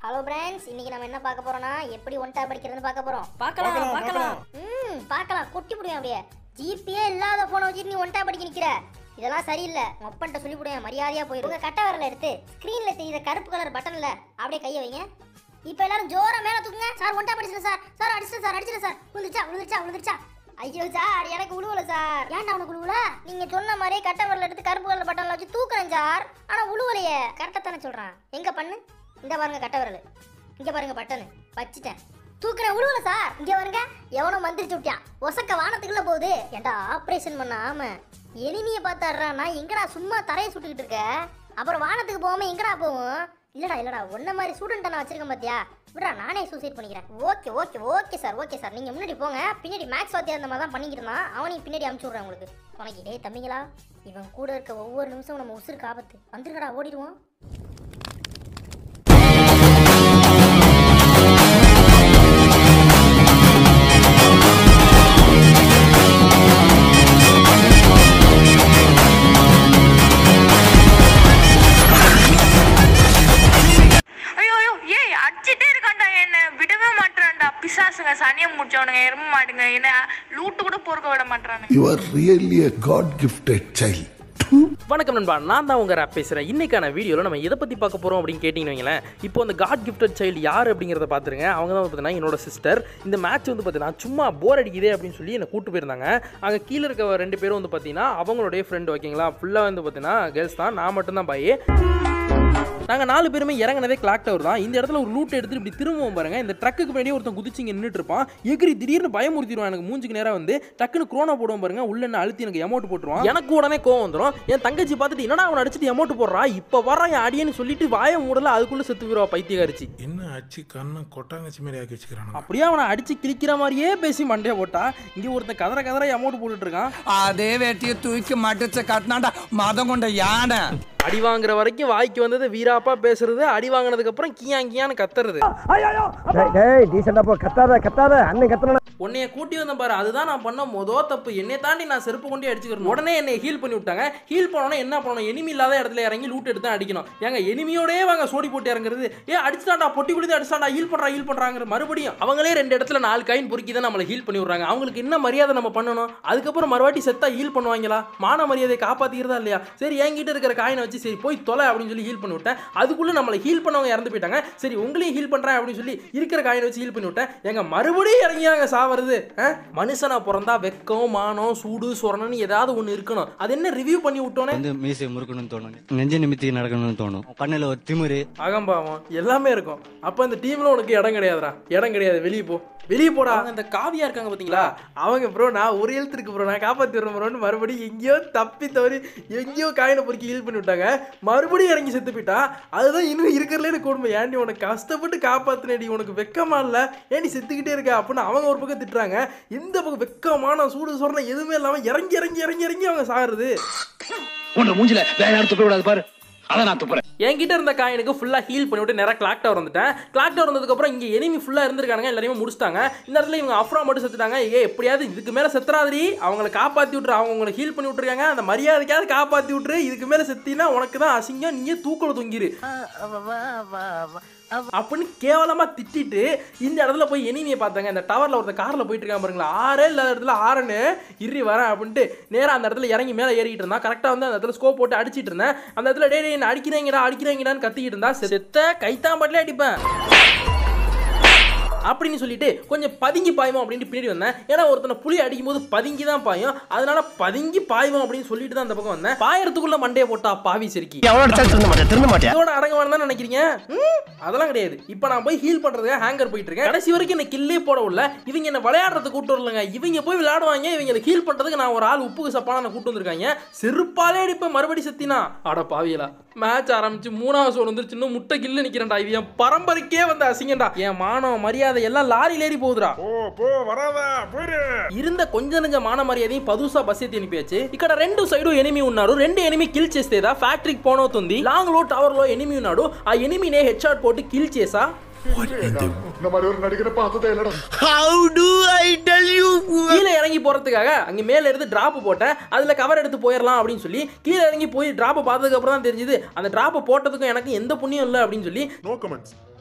Hello friends இன்னைக்கு நம்ம என்ன பார்க்க போறோம்னா எப்படி ஒன் டேப் அடிக்கிறதுன்னு பார்க்க போறோம் பார்க்கலாம் பார்க்கலாம் ம் பார்க்கலாம் கொட்டி முடியும் அப்படியே ஜிபியே இல்லாத போனை வச்சுட்டு நீ ஒன் டேப் அடிக்க நிக்கிற இதெல்லாம் சரியில்லை உங்க அப்பன்ட்ட சொல்லி விடுவேன் மரியாதையா போயிடும் உங்க கட்ட விரல எடுத்து ஸ்க்ரீன்ல தெரியுற கருப்பு கலர் பட்டன்ல அப்படியே கையை வைங்க இப்போ எல்லாரும் ஜோரா மேல தூக்குங்க சார் ஒன் டேப் அடிச்சிட்டேன் சார் சார் அடிச்சிட்டேன் சார் அடிச்சிட்டேன் சார் விழுந்துச்சா விழுந்துச்சா விழுந்துச்சா ஐயோ சார் எனக்கு உழுவல சார் ஏன்டா உனக்கு உழுவல நீங்க சொன்ன மாதிரியே கட்ட விரல எடுத்து கருப்பு கலர் பட்டன்ல வச்சு தூக்குறேன் சார் ஆனா உழுவலையே கரெக்டா தானே சொல்றான் எங்க பண்ணு இந்த பாருங்க கட்ட விரல் இங்க பாருங்க பட்டனு வச்சுட்டேன் தூக்குறேன் உழுவல சார் இங்க பாருங்க எவனோ மந்திரிச்சு விட்டான் ஒசக்க வானத்துக்குள்ள போகுது ஏன்டா ஆபரேஷன் பண்ண ஆம எனிமியை பார்த்தாடுறா நான் எங்கடா சும்மா தரையை சுட்டுக்கிட்டு இருக்க அப்புறம் வானத்துக்கு போகாம எங்கடா போவோம் இல்லடா இல்லடா உன்ன மாதிரி ஸ்டூடெண்ட் நான் வச்சிருக்கேன் பாத்தியா விட்றா நானே சூசைட் பண்ணிக்கிறேன் okay okay okay sir okay sir நீங்க முன்னாடி போங்க பின்னாடி மேக்ஸ் வாத்தியா அந்த மாதிரி தான் பண்ணிக்கிட்டு இருந்தான் அவனையும் பின்னாடி அமுச்சு விட்றேன் உங்களுக்கு உனக்கு டேய் தம்பிங்களா இவன் கூட இருக்க ஒவ்வொரு நிமிஷம் நம்ம உசுருக்கு ஆபத்து வந்துருக்கடா ஓடிடுவோம் ஐயோ ஐயோ ஏய் அடிச்சிட்டே இருக்கான்டா என்ன விடவே மாட்டான்டா பிசாசுங்க சனியம் முடிச்சவனுங்க எரும மாட்டுங்க என்ன லூட்டு கூட பொறுக்க விட மாட்டானுங்க You are really a God gifted child. வணக்கம் நண்பா நான் தான் உங்க ரேப் பேசுறேன் இன்னைக்கான வீடியோவில் நம்ம எதை பத்தி பார்க்க போறோம் அப்படின்னு கேட்டிங்கன்னு வைங்களேன் இப்போ அந்த காட் கிஃப்டட் சைல்டு யார் அப்படிங்கிறத பார்த்துருங்க அவங்க தான் பார்த்தீங்கன்னா என்னோட சிஸ்டர் இந்த மேட்ச் வந்து பார்த்தீங்கன்னா சும்மா போர் அடிக்குதே அப்படின்னு சொல்லி என்னை கூட்டு போயிருந்தாங்க அங்கே கீழே இருக்க ரெண்டு பேரும் வந்து பார்த்தீங்கன்னா அவங்களுடைய ஃப்ரெண்டு ஓகேங்களா ஃபுல்லாக வந்து பார்த்தீங்கன்னா கேர்ள்ஸ் தான் நான் மட்டும்தான் பாய் நாங்கள் நாலு பேருமே இறங்கினதே கிளாக் டவர் தான் இந்த இடத்துல ஒரு லூட் எடுத்துட்டு இப்படி திரும்பவும் பாருங்க இந்த ட்ரக்குக்கு பின்னாடியே ஒருத்தன் குதிச்சு இங்கே நின்றுட்டு இருப்பான் எகிரி திடீர்னு பயமுறுத்திடுவான் எனக்கு மூஞ்சுக்கு நேரா வந்து டக்குன்னு குரோனா போடுவோம் பாருங்க உள்ள என்ன அழுத்தி எனக்கு அமௌண்ட் போட்டுருவான் எனக்கு உடனே கோவம் வந்துடும் என் தங்கச்சி பார்த்துட்டு என்னடா அவன் அடிச்சிட்டு அமௌண்ட் போடுறா இப்போ வர்றான் என் அடியன்னு சொல்லிட்டு வாய மூடல அதுக்குள்ள செத்து போயிடுவா பைத்தியகாரிச்சி என்ன ஆச்சு கண்ணை கொட்டாங்கச்சி மாதிரி ஆக்கி வச்சுக்கிறானுங்க அப்படியே அவனை அடிச்சு கிழிக்கிற மாதிரியே பேசி மண்டையை போட்டா இங்கே ஒருத்தன் கதற கதற அமௌண்ட் போட்டுட்டு இருக்கான் അതേ വെട്ടിയെ തൂക്കി മടിച്ച് കട്ടനാണ്ട മതം കൊണ്ട് യാന அடி வாங்குற வரைக்கும் வாய்க்கு வந்தது வீராப்பா பேசுறது அடி வாங்கினதுக்கு அப்புறம் கியான் கியான்னு கத்துறது உன்னைய கூட்டி வந்தேன் பாரு அதுதான் நான் பண்ண மொதோ தப்பு என்னை தாண்டி நான் செருப்பு கொண்டே அடிச்சுக்கிறேன் உடனே என்னை ஹீல் பண்ணி விட்டாங்க ஹீல் பண்ணோன்னே என்ன பண்ணணும் எனிமி இல்லாத இடத்துல இறங்கி லூட் எடுத்து தான் அடிக்கணும் ஏங்க எனிமியோடே வாங்க சோடி போட்டு இறங்குறது ஏ அடிச்சுட்டாண்டா பொட்டி குடித்து அடிச்சாண்டா ஹீல் பண்றா ஹீல் பண்றாங்கிற மறுபடியும் அவங்களே ரெண்டு இடத்துல நாலு காயின் பொறுக்கி தான் நம்மளை ஹீல் பண்ணி விடுறாங்க அவங்களுக்கு என்ன மரியாதை நம்ம பண்ணணும் அதுக்கப்புறம் மறுவாட்டி செத்தா ஹீல் பண்ணுவாங்களா மான மரியாதையை காப்பாத்திக்கிறதா இல்லையா சரி என்கிட்ட இருக்கிற காயினை வச்சு சரி போய் தொலை அப்படின்னு சொல்லி ஹீல் பண்ணி விட்டேன் அதுக்குள்ள நம்மளை ஹீல் பண்ணவங்க இறந்து போயிட்டாங்க சரி உங்களையும் ஹீல் பண்றேன் அப்படின்னு சொல்லி இருக்கிற காயினை வச்சு ஹீல் பண்ணி விட்டேன் எங்க மறுபடியும் இறங்கியாங்க சாவறது ஆ? மனுஷனா பிறந்தா வெக்கம் மானம் சூடு சொரணன்னு ஏதாவது ஒன்று இருக்கணும் அது என்ன ரிவ்யூ பண்ணி விட்டோன்னே வந்து மீசை முறுக்கணும்னு தோணும் நெஞ்ச நிமித்தி நடக்கணும்னு தோணும் கண்ணுல ஒரு திமிரு அகம்பாவம் எல்லாமே இருக்கும் அப்போ இந்த டீம்ல உனக்கு இடம் கிடையாதுடா இடம் கிடையாது வெளியே போ வெளியே போடா இந்த காவியா இருக்காங்க பாத்தீங்களா அவங்க ப்ரோ நான் ஒரு எழுத்து இருக்கு ப்ரோ நான் காப்பாத்தி விடுறேன் ப்ரோன்னு மறுபடியும் எங்கேயோ தப்பி தவறி எங்கேயோ காயினை பொறுக்கி ஹீல் பண்ணி விட்டாங்க மறுபடியும் இறங்கி செத்து போயிட்டா அதுதான் இன்னும் இருக்கிறதுல எனக்கு கொடுமை ஏன்டி உனக்கு கஷ்டப்பட்டு காப்பாத்தினடி உனக்கு வெக்கமா இல்ல ஏன்டி செத்துக்கிட்டே இருக்க அப்படின்னு அவங்க ஒரு பக்கம் திட்டுறாங்க இந்த பக்கம் வெக்கமான சூடு சொரணை எதுவுமே இல்லாம இறங்கி இறங்கி இறங்கி இறங்கி அவங்க சாகுறது உன்னை மூஞ்சில வேற யாரும் துப்ப விடாது பாரு அதான் நான் துப்புறேன் என்கிட்ட இருந்த காயினுக்கு ஃபுல்லாக ஹீல் பண்ணிவிட்டு நேராக கிளாக் டவர் வந்துட்டேன் கிளாக் டவர் வந்ததுக்கப்புறம் இங்கே எனிமி ஃபுல்லாக இருந்திருக்காங்க எல்லாரையுமே முடிச்சிட்டாங்க இந்த இடத்துல இவங்க அஃப்ரா மட்டும் செத்துட்டாங்க ஏ எப்படியாவது இதுக்கு மேலே செத்துறாதடி அவங்கள காப்பாற்றி விட்ரு அவங்க உங்களை ஹீல் பண்ணி விட்ருக்காங்க அந்த மரியாதைக்காவது காப்பாற்றி விட்ரு இதுக்கு மேலே செத்தினா உனக்கு தான் அசிங்கம் நீயே தூக்கல தொங்கிரு அப்படின்னு கேவலமா திட்டிட்டு இந்த இடத்துல போய் எனிமியை பார்த்தாங்க இந்த டவர்ல ஒருத்த கார்ல போயிட்டு இருக்கான் பாருங்களா ஆறே இல்லாத இடத்துல ஆறுன்னு இறி வரேன் அப்படின்ட்டு நேரா அந்த இடத்துல இறங்கி மேலே ஏறிட்டு இருந்தான் கரெக்டா வந்து அந்த இடத்துல ஸ்கோப் போட்டு அடிச்சிட்டு இருந்தேன் அந்த இடத்துல டே என்ன அடிக்கிறீங்கடா அடிக்கிறீங்கடான்னு கத்திக்கிட்டு இருந்தா செத்த கைத்தாம்பட்டிலே அடிப்பேன் அப்படின்னு சொல்லிட்டு கொஞ்சம் பதுங்கி பாய்வோம் அப்படின்ட்டு பின்னாடி வந்தேன் ஏன்னா ஒருத்தனை புலி அடிக்கும் போது பதுங்கி தான் பாயும் அதனால பதுங்கி பாய்வோம் அப்படின்னு சொல்லிட்டு தான் அந்த பக்கம் வந்தேன் பாயறதுக்குள்ள மண்டையை போட்டா பாவி செருக்கி இதோட அடங்கவான தான் நினைக்கிறீங்க ம், அதெல்லாம் கிடையாது இப்போ நான் போய் ஹீல் பண்றதுக்கு ஹேங்கர் போயிட்டு இருக்கேன் கடைசி வரைக்கும் என்ன கில்லே போட விடல இவங்க என்ன விளையாடுறதுக்கு கூட்டு வரலங்க இவங்க போய் விளையாடுவாங்க இவங்க ஹீல் பண்றதுக்கு நான் ஒரு ஆள் உப்புக்கு சப்பான நான் கூட்டு வந்திருக்காங்க செருப்பாலே அடிப்பேன் மறுபடி சத்தினா அட பாவியலா மேட்ச் ஆரம்பிச்சு மூணாவது சோடு வந்துருச்சு இன்னும் முட்டை கில்லு நிக்கிறேன்டா இது என் பரம்பரைக்கே வந்த அசிங்கம்டா என் மானம் மரியாதை எல்லாம் லாரியில் ஏறி போகுதுடா ஓ போ வராதா போயிரு இருந்த కొంచెం నஞ்ச మాన మర్యాదని పదుసా బస్ ఎత్తి అనిపించచ్చు ఇక్కడ రెండు సైడ్ ఎనిమి ఉన్నారు రెండు ఎనిమి కిల్ చేస్తేదా ఫ్యాక్టరీకి పోన్ అవుతుంది లాంగ్ లో టవర్ లో ఎనిమి ఉన్నాడు ఆ ఎనిమినే హెడ్ షాట్ పోட்டு కిల్ చేసా இந்த மாதிரி ஒரு நடிகரை பார்த்ததே இல்லடா கீழே இறங்கி போறதுக்காக அங்க மேல இருந்து டிராப் போட்டேன் அதுல கவர் எடுத்து போயிடலாம் அப்படின்னு சொல்லி கீழே இறங்கி போய் டிராப் பார்த்ததுக்கு அப்புறம் தான் தெரிஞ்சது அந்த டிராப் போட்டதுக்கும் எனக்கு எந்த புண்ணியம் இல்லை அப்படின்னு சொல்லி நோ கமெண்ட்ஸ்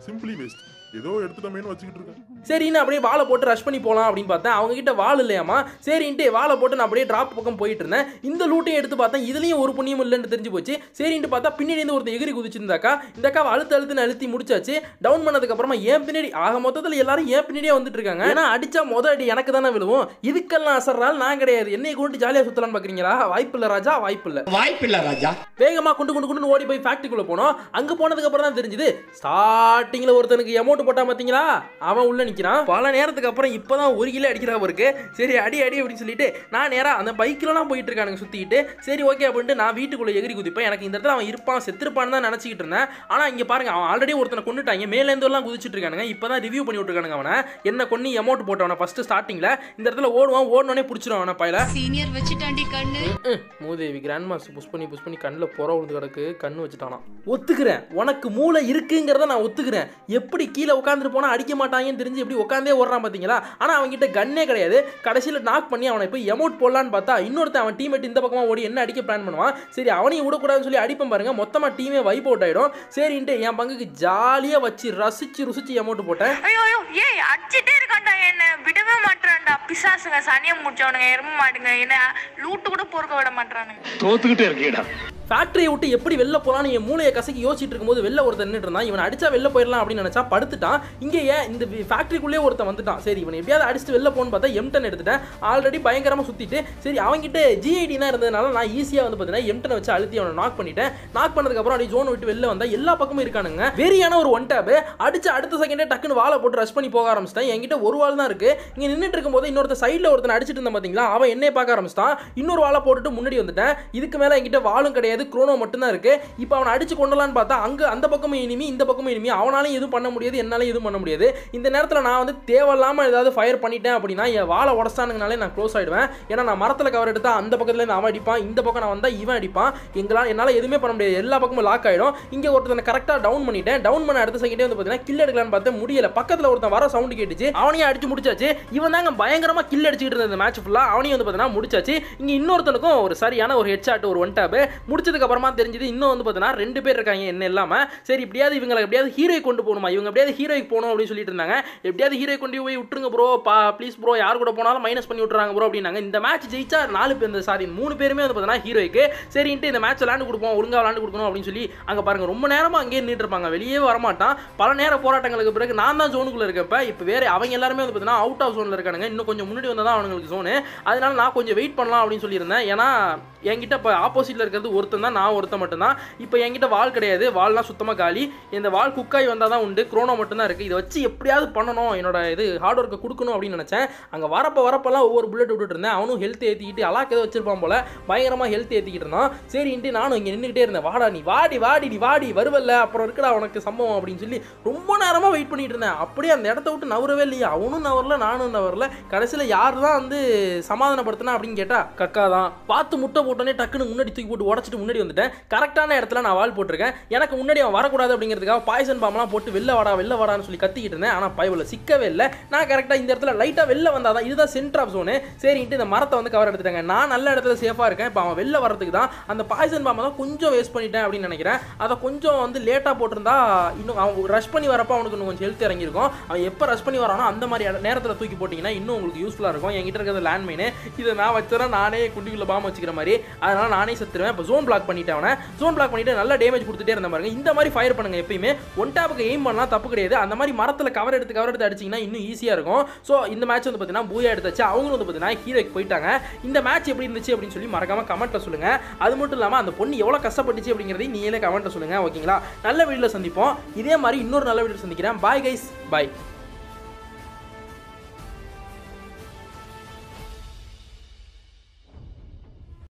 சிம்பிளி வேஸ்ட் ஏதோ எடுத்துட்டோமேனு வச்சுக்கிட்டு இருக்கேன் சரின்னு அப்படியே வாழை போட்டு ரஷ் பண்ணி போகலாம் அப்படின்னு பார்த்தேன் அவங்க கிட்ட வாள் இல்லையாமா சரின்ட்டு வாழை போட்டு நான் அப்படியே டிராப் பக்கம் போயிட்டு இருந்தேன் இந்த லூட்டையும் எடுத்து பார்த்தேன் இதுலயும் ஒரு புண்ணியம் இல்லைன்னு தெரிஞ்சு போச்சு சரின்ட்டு பார்த்தா பின்னாடி இருந்து ஒருத்தர் எகிரி குதிச்சிருந்தாக்கா இந்த அக்காவை அழுத்து அழுத்துன்னு அழுத்தி முடிச்சாச்சு டவுன் பண்ணதுக்கு அப்புறமா ஏன் பின்னாடி ஆக மொத்தத்தில் எல்லாரும் ஏன் பின்னாடியே வந்துட்டு இருக்காங்க ஏன்னா அடிச்சா மொத அடி எனக்கு தானே விழுவும் இதுக்கெல்லாம் அசர்றால் நான் கிடையாது என்னைய கொண்டு ஜாலியாக சுத்தலாம்னு பார்க்குறீங்களா வாய்ப்பு இல்லை ராஜா வாய்ப்பு இல்லை வாய்ப்பில்லை ராஜா வேகமா குண்டு குண்டு குண்டு ஓடி போய் ஃபேக்டரிக்குள்ள போனோம் அங்க போனதுக்கு அப்புறம் தான் தெரிஞ்சது ஸ்டார்டிங்ல ஒருத்தனுக்கு அமௌண்ட் போட்டா பாத்தீங்களா அவன் உள்ள நிக்கிறான் பல நேரத்துக்கு அப்புறம் இப்பதான் ஒரு கிலோ அடிக்கிறா இருக்கு சரி அடி அடி அப்படின்னு சொல்லிட்டு நான் நேரா அந்த பைக்கிலலாம் போயிட்டு இருக்கானுங்க சுத்திக்கிட்டு சரி ஓகே அப்படின்ட்டு நான் வீட்டுக்குள்ள எகிரி குதிப்பேன் எனக்கு இந்த இடத்துல அவன் இருப்பான் செத்துருப்பான்னு தான் நினைச்சிக்கிட்டு இருந்தேன் ஆனா இங்க பாருங்க அவன் ஆல்ரெடி ஒருத்தனை கொண்டுட்டாங்க மேல இருந்து எல்லாம் குதிச்சிட்டு இருக்கானுங்க இப்பதான் ரிவ்யூ பண்ணி விட்டுருக்கானுங்க அவனை என்ன கொன்னி அமௌண்ட் போட்டவன ஃபர்ஸ்ட் ஸ்டார்டிங்ல இந்த இடத்துல ஓடுவான் ஓடனே பிடிச்சிரும் அவனை பையில சீனியர் வச்சுட்டாண்டி கண்ணு ம், மூதேவி கிராண்ட் மாஸ்டர் புஷ் பண்ணி புஷ் பண்ணி கண்ணில் புற விழுந்து கிடக்கு கண்ணு வச்சுட்டானா ஒத்துக்கிறேன் உனக்கு மூளை இருக்குங்கிறத நான் ஒத்துக்கிறேன் எப்படி கீழே உட்காந்துட்டு போனால் அடிக்க மாட்டாங்கன்னு தெரிஞ்சு எப்படி உட்காந்தே ஓடுறான் பார்த்தீங்களா ஆனால் அவன்கிட்ட கன்னே கிடையாது கடைசியில் நாக் பண்ணி அவனை போய் எமௌண்ட் போடலான்னு பார்த்தா இன்னொருத்தன் அவன் டீமேட் இந்த பக்கமாக ஓடி என்ன அடிக்க பிளான் பண்ணுவான் சரி அவனையும் விடக்கூடாதுன்னு சொல்லி அடிப்பேன் பாருங்க மொத்தமாக டீமே வைப் அவுட் ஆயிடும் சரின்ட்டு என் பங்குக்கு ஜாலியாக வச்சு ரசிச்சு ருசிச்சு அமௌண்ட் போட்டேன் ஐயோ ஐயோ ஏய் அடிச்சிட்டே இருக்கான்டா என்ன விடவே மாட்டான்டா பிசாசுங்க சனியம் முடிச்சவனுங்க எரும மாட்டுங்க என்ன லூட்டு கூட பொறுக்க விட மாட்டானுங்க தோத்துக்கிட்டே இருக்கீடா ஃபேக்டரியை விட்டு எப்படி வெளில போகலான்னு என் மூளையை கசக்கி யோசிச்சுட்டு இருக்கும்போது வெளில ஒருத்தன் நின்றுட்டு இருந்தான் இவன் அடிச்சா வெளில போயிடலாம் அப்படின்னு நினைச்சா படுத்துட்டான் இங்கே ஏன் இந்த ஃபேக்டரிக்குள்ளேயே ஒருத்தன் வந்துட்டான் சரி இவன் எப்படியாவது அடிச்சுட்டு வெளில போகணும்னு பார்த்தா எம்டன் எடுத்துட்டேன் ஆல்ரெடி பயங்கரமாக சுற்றிட்டு சரி அவன்கிட்ட ஜிஐடி தான் இருந்ததுனால நான் ஈஸியாக வந்து பார்த்தீங்கன்னா எம்டனை வச்சு அழுத்தி அவனை நாக் பண்ணிட்டேன் நாக் பண்ணதுக்கப்புறம் அப்படியே ஜோன் விட்டு வெளில வந்தா எல்லா பக்கமும் இருக்கானுங்க வெறியான ஒரு ஒன் டேப் அடிச்சு அடுத்த செகண்டே டக்குன்னு வாழை போட்டு ரஷ் பண்ணி போக ஆரம்பிச்சிட்டேன் என்கிட்ட ஒரு வாள் தான் இருக்கு இங்கே நின்றுட்டு இருக்கும்போது இன்னொருத்த சைடில் ஒருத்தன் அடிச்சிட்டு இருந்தான் பார்த்தீங்களா அவன் என்னைய பார்க்க ஆரம்பிச்சிட்டான் இன்னொரு வாழை போட்டுட்டு முன்னாடி வந்துட்டேன் இதுக்கு மேலே என்கிட்ட வாளும் கிடையாது குரோனோ மட்டும்தான் இருக்கு இப்போ அவனை அடிச்சு கொண்டலான்னு பார்த்தா அங்க அந்த பக்கமும் இனிமே இந்த பக்கமும் இனிமே அவனாலையும் எதுவும் பண்ண முடியாது என்னாலையும் எதுவும் பண்ண முடியாது இந்த நேரத்தில் நான் வந்து தேவையில்லாம ஏதாவது ஃபயர் பண்ணிட்டேன் அப்படின்னா என் வாழை உடச்சானுங்கனாலே நான் க்ளோஸ் ஆயிடுவேன் ஏன்னா நான் மரத்தில் கவர் எடுத்தா அந்த பக்கத்துல இருந்து அவன் அடிப்பான் இந்த பக்கம் நான் வந்தா இவன் அடிப்பான் எங்களால் என்னால் எதுவுமே பண்ண முடியாது எல்லா பக்கமும் லாக் ஆயிடும் இங்கே ஒருத்தனை கரெக்டாக டவுன் பண்ணிட்டேன் டவுன் பண்ண அடுத்த செகண்டே வந்து பார்த்தீங்கன்னா கில் எடுக்கலான்னு பார்த்தா முடியல பக்கத்தில் ஒருத்தன் வர சவுண்ட் கேட்டுச்சு அவனையும் அடிச்சு முடிச்சாச்சு இவன் தாங்க பயங்கரமா கில் அடிச்சுக்கிட்டு இருந்த இந்த மேட்ச் ஃபுல்லாக அவனையும் வந்து பார்த்தீங்கன்னா முடிச்சாச்சு இங்கே இன்னொருத்தனுக்கும் ஒரு சரியான ஒரு ஹெட் ஷாட் ஒரு ஒன் டேப் முடிச்சதுக்கு அப்புறமா தெரிஞ்சது இன்னும் வந்து பார்த்தீங்கன்னா ரெண்டு பேர் இருக்காங்க என்ன இல்லாம சரி இப்படியாவது இவங்களை எப்படியாவது ஹீரோய் கொண்டு போகணுமா இவங்க எப்படியாவது ஹீரோய்க்கு போகணும் அப்படின்னு சொல்லிட்டு இருந்தாங்க எப்படியாவது ஹீரோய் கொண்டு போய் விட்டுருங்க ப்ரோ பா ப்ளீஸ் ப்ரோ யார் கூட போனாலும் மைனஸ் பண்ணி விட்டுறாங்க ப்ரோ அப்படின்னாங்க இந்த மேட்ச் ஜெயிச்சா நாலு பேர் இந்த சாரி மூணு பேருமே வந்து பார்த்தீங்கன்னா ஹீரோய்க்கு சரின்ட்டு இந்த மேட்ச் விளாண்டு கொடுப்போம் ஒழுங்கா விளாண்டு கொடுக்கணும் அப்படின்னு சொல்லி அங்கே பாருங்க ரொம்ப நேரமா அங்கேயே நின்றுட்டு இருப்பாங்க வெளியே வரமாட்டான் பல நேர போராட்டங்களுக்கு பிறகு நான் தான் ஜோனுக்குள்ள இருக்கப்ப இப்போ வேற அவங்க எல்லாருமே வந்து பார்த்தீங்கன்னா அவுட் ஆஃப் ஜோனில் இருக்கானுங்க இன்னும் கொஞ்சம் முன்னாடி வந்தால் தான் அவங்களுக்கு ஜோனு அதனால நான் கொஞ்சம் வெயிட் பண்ணலாம் அப்படின்னு சொல்லியிருந்தேன் ஏன்னா என்கிட்ட இப்போ ஆப்போசிட்டில் இருக்கிறது ஒருத்தன் தான் நான் ஒருத்தன் மட்டும்தான் இப்போ என்கிட்ட வால் கிடையாது வால்லாம் சுத்தமாக காலி இந்த வால் குக்காய் வந்தால் தான் உண்டு குரோனோ மட்டும்தான் இருக்குது இதை வச்சு எப்படியாவது பண்ணணும் என்னோட இது ஹார்ட் ஒர்க்கை கொடுக்கணும் அப்படின்னு நினச்சேன் அங்கே வரப்போ வரப்பெல்லாம் ஒவ்வொரு புல்லட் விட்டுட்டு இருந்தேன் அவனும் ஹெல்த் ஏற்றிக்கிட்டு அலாக் ஏதோ வச்சிருப்பான் போல பயங்கரமாக ஹெல்த் ஏற்றிக்கிட்டு இருந்தான் சரின்ட்டு நானும் இங்கே நின்றுக்கிட்டே இருந்தேன் வாடா நீ வாடி வாடி நீ வாடி வருவல்ல அப்புறம் இருக்கடா உனக்கு சம்பவம் அப்படின்னு சொல்லி ரொம்ப நேரமாக வெயிட் பண்ணிட்டு இருந்தேன் அப்படியே அந்த இடத்த விட்டு நவரவே இல்லையா அவனும் நவரல நானும் நவரல கடைசியில் யார் தான் வந்து சமாதானப்படுத்தினா அப்படின்னு கேட்டா கக்கா தான் பார்த்து முட்டை போட்டோன்னே டக்குன்னு முன்னாடி தூக்கி போட்டு உடச்சிட்டு முன்னாடி வந்துட்டேன் கரெக்டான இடத்துல நான் வால் போட்டிருக்கேன் எனக்கு முன்னாடி அவன் வரக்கூடாது அப்படிங்கிறதுக்காக பாய்சன் பாம்பெல்லாம் போட்டு வெளில வாடா வெளில வாடான்னு சொல்லி கத்திக்கிட்டு இருந்தேன் ஆனால் பயவில் சிக்கவே இல்லை நான் கரெக்டாக இந்த இடத்துல லைட்டாக வெளில வந்தால் தான் இதுதான் சென்டர் ஆஃப் ஜோனு சரின்ட்டு இந்த மரத்தை வந்து கவர் எடுத்துட்டாங்க நான் நல்ல இடத்துல சேஃபாக இருக்கேன் இப்போ அவன் வெளில வரதுக்கு தான் அந்த பாய்சன் பாம்பை தான் கொஞ்சம் வேஸ்ட் பண்ணிட்டேன் அப்படின்னு நினைக்கிறேன் அதை கொஞ்சம் வந்து லேட்டாக போட்டிருந்தா இன்னும் அவன் ரஷ் பண்ணி வரப்போ அவனுக்கு இன்னும் கொஞ்சம் ஹெல்த் இறங்கியிருக்கும் அவன் எப்போ ரஷ் பண்ணி வரானோ அந்த மாதிரி இட- நேரத்தில் தூக்கி போட்டிங்கன்னா இன்னும் உங்களுக்கு யூஸ்ஃபுல்லாக இருக்கும் என்கிட்ட இருக்கிறது லேண்ட் மைனு இதை நான் வச்சேன்னா நானே குண்டிக்குள்ள பாம்பு வச்சுக்கிற மாதிரி அதனால நானே செத்துருவேன் இப்போ ஜோன் பிளாக் பண்ணிட்டேன் அவனை ஜோன் பிளாக் பண்ணிட்டு நல்ல டேமேஜ் கொடுத்துட்டே இருந்த பாருங்க இந்த மாதிரி ஃபயர் பண்ணுங்க எப்பயுமே ஒன் டேப்புக்கு எய்ம் பண்ணலாம் தப்பு கிடையாது அந்த மாதிரி மரத்தில் கவர் எடுத்து கவர் எடுத்து அடிச்சிங்கன்னா இன்னும் ஈஸியாக இருக்கும் ஸோ இந்த மேட்ச் வந்து பார்த்தீங்கன்னா பூயா எடுத்தாச்சு அவங்களும் வந்து பார்த்தீங்கன்னா ஹீரோக்கு போயிட்டாங்க இந்த மேட்ச் எப்படி இருந்துச்சு அப்படின்னு சொல்லி மறக்காம கமெண்ட்ல சொல்லுங்க அது மட்டும் இல்லாமல் அந்த பொண்ணு எவ்வளோ கஷ்டப்பட்டுச்சு அப்படிங்கிறதையும் நீங்களே கமெண்ட்ல சொல்லுங்க ஓகேங்களா நல்ல வீடியோவில் சந்திப்போம் இதே மாதிரி இன்னொரு நல்ல வீடியோ சந்திக்கிறேன் பாய் கைஸ் பாய்